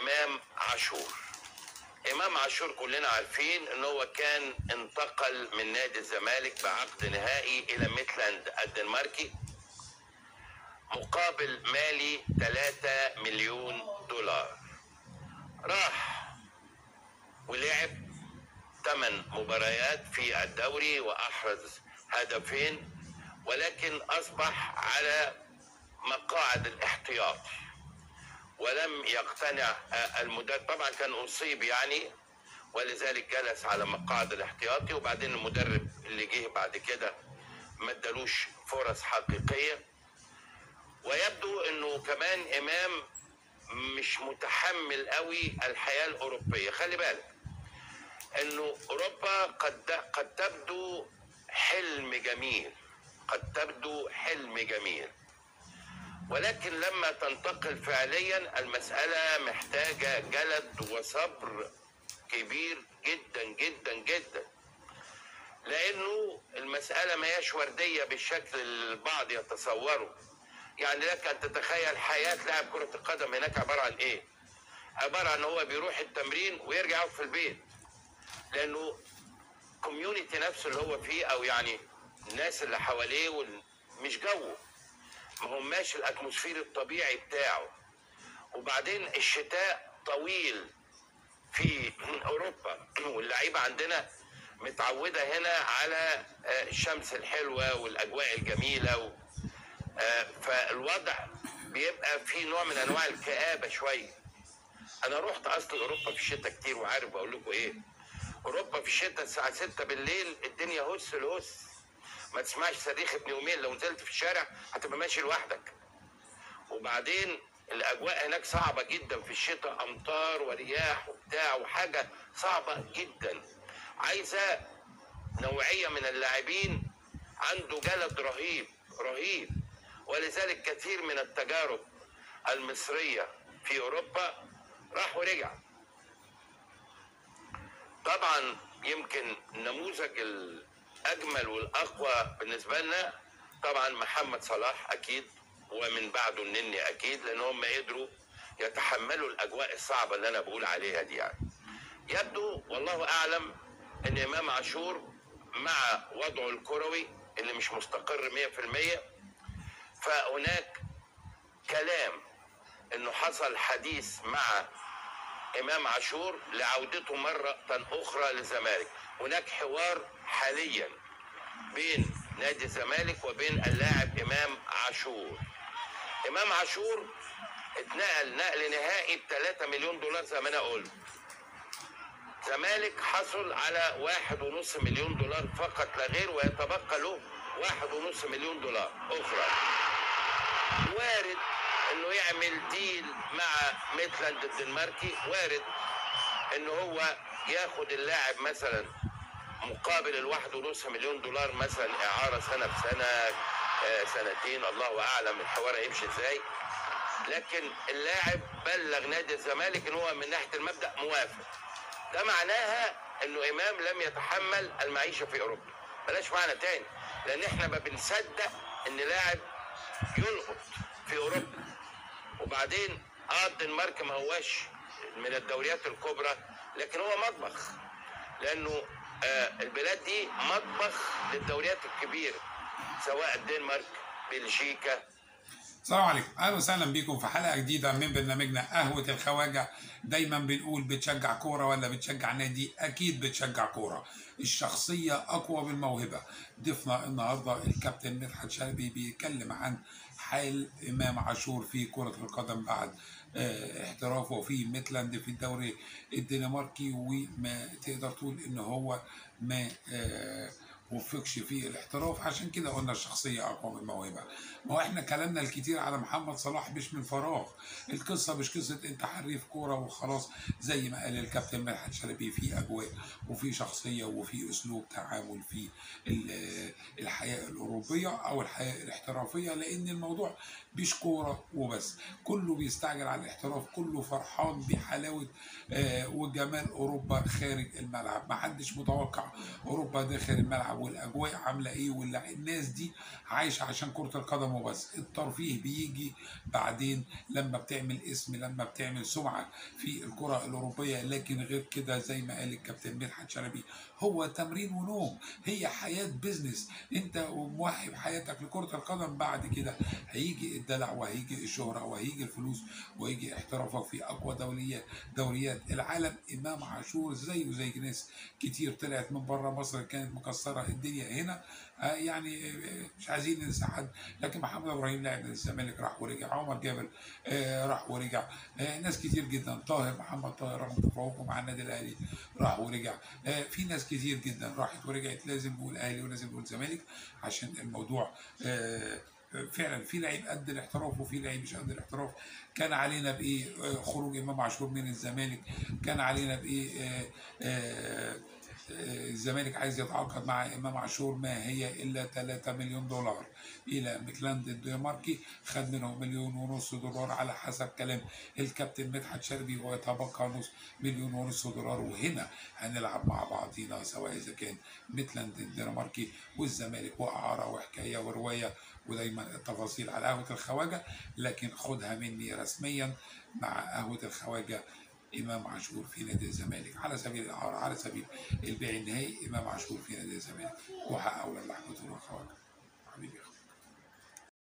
امام عاشور امام عاشور كلنا عارفين ان هو كان انتقل من نادي الزمالك بعقد نهائي الى ميتلاند الدنماركي مقابل مالي 3 مليون دولار راح ولعب 8 مباريات في الدوري واحرز هدفين ولكن اصبح على مقاعد الاحتياط ولم يقتنع المدرب طبعا كان اصيب يعني ولذلك جلس على مقاعد الاحتياطي وبعدين المدرب اللي جه بعد كده ما ادالوش فرص حقيقيه ويبدو انه كمان امام مش متحمل قوي الحياه الاوروبيه خلي بالك انه اوروبا قد قد تبدو حلم جميل قد تبدو حلم جميل ولكن لما تنتقل فعليا المسألة محتاجة جلد وصبر كبير جدا جدا جدا لأنه المسألة ما هياش وردية بالشكل اللي البعض يتصوره يعني لك أن تتخيل حياة لاعب كرة القدم هناك عبارة عن إيه؟ عبارة عن هو بيروح التمرين ويرجع يقعد في البيت لأنه كوميونيتي نفسه اللي هو فيه أو يعني الناس اللي حواليه وال- مش جوه ما هماش الاتموسفير الطبيعي بتاعه وبعدين الشتاء طويل في اوروبا واللعيبه عندنا متعوده هنا على آه، الشمس الحلوه والاجواء الجميله و... آه، فالوضع بيبقى في نوع من انواع الكآبه شويه انا رحت اصل اوروبا في الشتاء كتير وعارف بقول لكم ايه اوروبا في الشتاء الساعه 6 بالليل الدنيا هس الهس ما تسمعش صريخ ابن يومين لو نزلت في الشارع هتبقى ماشي لوحدك وبعدين الاجواء هناك صعبه جدا في الشتاء امطار ورياح وبتاع وحاجه صعبه جدا عايزه نوعيه من اللاعبين عنده جلد رهيب رهيب ولذلك كثير من التجارب المصريه في اوروبا راح ورجع طبعا يمكن النموذج الاجمل والاقوى بالنسبه لنا طبعا محمد صلاح اكيد ومن بعده النني اكيد لان هم قدروا يتحملوا الاجواء الصعبه اللي انا بقول عليها دي يعني يبدو والله اعلم ان امام عاشور مع وضعه الكروي اللي مش مستقر 100% فهناك كلام انه حصل حديث مع امام عاشور لعودته مره اخرى للزمالك هناك حوار حاليا بين نادي الزمالك وبين اللاعب امام عاشور امام عاشور اتنقل نقل نهائي ب 3 مليون دولار زي ما انا قلت زمالك حصل على واحد ونص مليون دولار فقط لا غير ويتبقى له واحد ونص مليون دولار اخرى وارد انه يعمل ديل مع ميتلاند الدنماركي وارد انه هو ياخد اللاعب مثلا مقابل الواحد ونص مليون دولار مثلا اعاره سنه بسنه آه، سنتين الله اعلم الحوار هيمشي ازاي لكن اللاعب بلغ نادي الزمالك ان هو من ناحيه المبدا موافق ده معناها انه امام لم يتحمل المعيشه في اوروبا بلاش معنى تاني لان احنا ما بنصدق ان لاعب يلقط في اوروبا وبعدين اه الدنمارك ما هواش من الدوريات الكبرى لكن هو مطبخ لانه آه البلاد دي مطبخ للدوريات الكبيره سواء الدنمارك بلجيكا السلام عليكم اهلا وسهلا بيكم في حلقه جديده من برنامجنا قهوه الخواجه دايما بنقول بتشجع كوره ولا بتشجع نادي اكيد بتشجع كوره الشخصيه اقوى من الموهبه ضيفنا النهارده الكابتن مدحت شلبي بيتكلم عن حال امام عاشور في كره القدم بعد آه، احترافه في ميتلاند في الدوري الدنماركي وما تقدر تقول ان هو ما آه، وفقش في الاحتراف عشان كده قلنا الشخصية أقوى من الموهبة ما هو احنا كلامنا الكتير على محمد صلاح مش من فراغ القصة مش قصة انت حريف كورة وخلاص زي ما قال الكابتن مدحت شلبي في أجواء وفي شخصية وفي أسلوب تعامل في ال- الحياة الأوروبية أو الحياة الاحترافية لأن الموضوع مش كورة وبس كله بيستعجل على الاحتراف كله فرحان بحلاوة آه، وجمال أوروبا خارج الملعب ما حدش متوقع أوروبا داخل الملعب والاجواء عامله ايه والناس دي عايشه عشان كره القدم وبس الترفيه بيجي بعدين لما بتعمل اسم لما بتعمل سمعه في الكره الاوروبيه لكن غير كده زي ما قال الكابتن مدحت شلبي هو تمرين ونوم هي حياه بيزنس انت موهب حياتك لكره القدم بعد كده هيجي الدلع وهيجي الشهره وهيجي الفلوس وهيجي احترافك في اقوى دوليات دوريات العالم امام عاشور زيه زي ناس كتير طلعت من بره مصر كانت مكسره الدنيا هنا آه يعني آه مش عايزين ننسى حد لكن محمد ابراهيم لاعب نادي الزمالك راح ورجع عمر جابر آه راح ورجع آه ناس كتير جدا طاهر محمد طاهر رغم تفوقه مع النادي الاهلي راح ورجع آه في ناس كتير جدا راحت ورجعت لازم نقول اهلي ولازم نقول زمالك عشان الموضوع آه فعلا في لعيب قد الاحتراف وفي لعيب مش قد الاحتراف كان علينا بايه خروج امام عاشور من الزمالك كان علينا بايه آآ آآ الزمالك عايز يتعاقد مع امام عاشور ما هي الا 3 مليون دولار الى ميكلاند الدنماركي خد منهم مليون ونص دولار على حسب كلام الكابتن مدحت شلبي ويتبقى نص مليون ونص دولار وهنا هنلعب مع بعضينا سواء اذا كان ميتلاند الدنماركي والزمالك واعاره وحكايه وروايه ودايما التفاصيل على قهوه الخواجه لكن خدها مني رسميا مع قهوه الخواجه امام عاشور في نادي الزمالك على سبيل الاعاره على سبيل البيع النهائي امام عاشور في نادي الزمالك وحقق اولاد لحمه الخواجه حبيبي